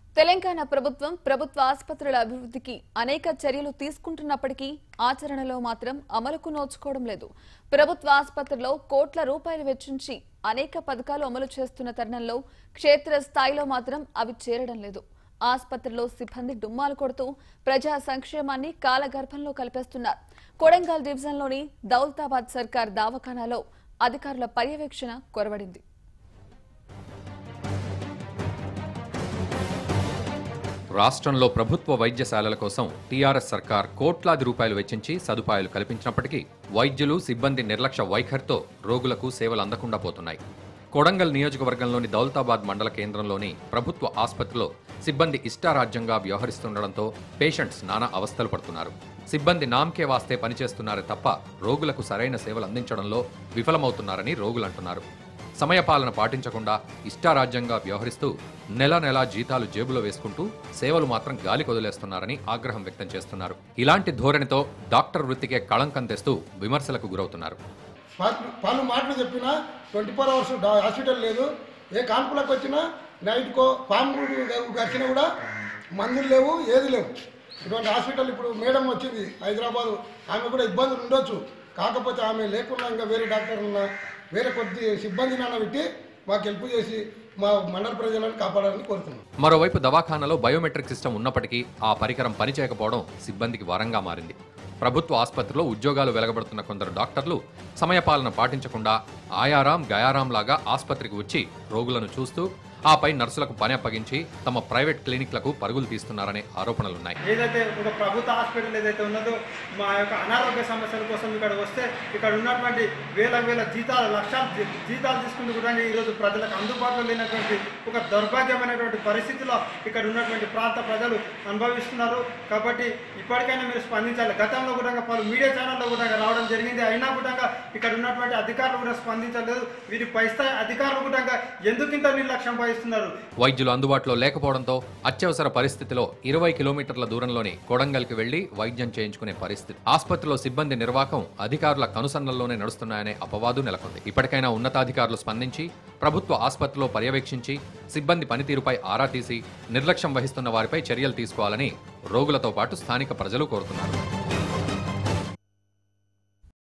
తెలంగాణ ప్రభుత్వం ప్రభుత్వ ఆసుపత్రుల అభివృద్ధికి అనేక చర్యలు తీసుకుంటున్నప్పటికీ ఆచరణలో మాత్రం అమలుకు నోచుకోవడం లేదు ప్రభుత్వ ఆసుపత్రిలో కోట్ల రూపాయలు వెచ్చించి అనేక పథకాలు అమలు చేస్తున్న తరుణంలో క్షేత్ర స్థాయిలో మాత్రం అవి చేరడం లేదు ఆసుపత్రిలో సిబ్బంది డుమ్మాలు కొడుతూ ప్రజా సంక్షేమాన్ని కాలగర్భంలో కలిపేస్తున్నారు కొడంగల్ డివిజన్లోని దౌలతాబాద్ సర్కార్ దవాఖానాలో అధికారుల పర్యవేక్షణ కొరవడింది రాష్ట్రంలో ప్రభుత్వ వైద్యశాలల కోసం టీఆర్ఎస్ సర్కార్ కోట్లాది రూపాయలు వెచ్చించి సదుపాయాలు కల్పించినప్పటికీ వైద్యులు సిబ్బంది నిర్లక్ష్య వైఖరితో రోగులకు సేవలు అందకుండా పోతున్నాయి కొడంగల్ నియోజకవర్గంలోని దౌలతాబాద్ మండల కేంద్రంలోని ప్రభుత్వ ఆసుపత్రిలో సిబ్బంది ఇష్టారాజ్యంగా వ్యవహరిస్తుండడంతో పేషెంట్స్ నానా అవస్థలు పడుతున్నారు సిబ్బంది నామకే వాస్తే పనిచేస్తున్నారే తప్ప రోగులకు సరైన సేవలు అందించడంలో విఫలమవుతున్నారని రోగులంటున్నారు సమయపాలన పాటించకుండా ఇష్టారాజ్యంగా వ్యవహరిస్తూ నెల నెలా జీతాలు జేబులో వేసుకుంటూ సేవలు మాత్రం గాలి కొదిలేస్తున్నారని ఆగ్రహం వ్యక్తం చేస్తున్నారు ఇలాంటి ధోరణితో డాక్టర్ వృత్తికే కళంకం తెస్తూ విమర్శలకు గురవుతున్నారు పలు పలు మాటలు చెప్పినా ట్వంటీ ఫోర్ అవర్స్ డా- హాస్పిటల్ లేదు ఏ కాన్పులకు వచ్చినా నైట్కో పాము వచ్చినా కూడా మందులు లేవు ఏది లేవు ఇటువంటి హాస్పిటల్ ఇప్పుడు మేడం వచ్చింది హైదరాబాద్ ఆమె కూడా ఇబ్బందులు ఉండొచ్చు కాకపోతే ఆమె లేకుండా ఇంకా వేరే డాక్టర్ ఉన్న వేరే కొద్ది సిబ్బందిని అన్న పెట్టి మాకు హెల్ప్ చేసి మా మండల ప్రజలను కాపాడాలని కోరుతున్నాం మరోవైపు దవాఖానలో బయోమెట్రిక్ సిస్టమ్ ఉన్నప్పటికీ ఆ పరికరం పనిచేయకపోవడం సిబ్బందికి వరంగా మారింది ప్రభుత్వ ఆసుపత్రిలో ఉద్యోగాలు వెలగబడుతున్న కొందరు డాక్టర్లు సమయపాలన పాటించకుండా ఆయారాం గయారాం లాగా ఆసుపత్రికి వచ్చి రోగులను చూస్తూ ఆపై నర్సులకు పని అప్పగించి తమ ప్రైవేట్ క్లినిక్లకు పరుగులు తీస్తున్నారనే ఆరోపణలున్నాయి ఏదైతే ఒక ప్రభుత్వ హాస్పిటల్ ఏదైతే ఉన్నదో మా యొక్క అనారోగ్య సమస్యల కోసం ఇక్కడ వస్తే ఇక్కడ ఉన్నటువంటి వేల వేల జీతాలు లక్షల జీ- జీతాలు తీసుకుంటూ కూడా ఈరోజు ప్రజలకు అందుబాటులో లేనటువంటి ఒక దౌర్భాగ్యమైనటువంటి పరిస్థితిలో ఇక్కడ ఉన్నటువంటి ప్రాంత ప్రజలు అనుభవిస్తున్నారు కాబట్టి ఇప్పటికైనా మీరు స్పందించాలి గతంలో కూడా పలు మీడియా ఛానల్లో కూడా రావడం జరిగింది అయినా కూడా ఇక్కడ ఉన్నటువంటి అధికారులు కూడా స్పందించలేదు వీరి పై స్థాయి అధికారులు కూడా ఎందుకు ఇంత నిర్లక్ష్యం వహిస్తున్నారు వైద్యులు అందుబాటులో లేకపోవడంతో అత్యవసర పరిస్థితిలో ఇరవై కిలోమీటర్ల దూరంలోని కొడంగల్కి వెళ్లి వైద్యం చేయించుకునే పరిస్థితి ఆసుపత్రిలో సిబ్బంది నిర్వాహకం అధికారుల కనుసన్నల్లోనే నడుస్తున్నాయనే అపవాదు నెలకొంది ఇప్పటికైనా ఉన్నతాధికారులు స్పందించి ప్రభుత్వ ఆసుపత్రిలో పర్యవేక్షించి సిబ్బంది పనితీరుపై ఆరా తీసి నిర్లక్ష్యం వహిస్తున్న వారిపై చర్యలు తీసుకోవాలని రోగులతో పాటు స్థానిక ప్రజలు కోరుతున్నారు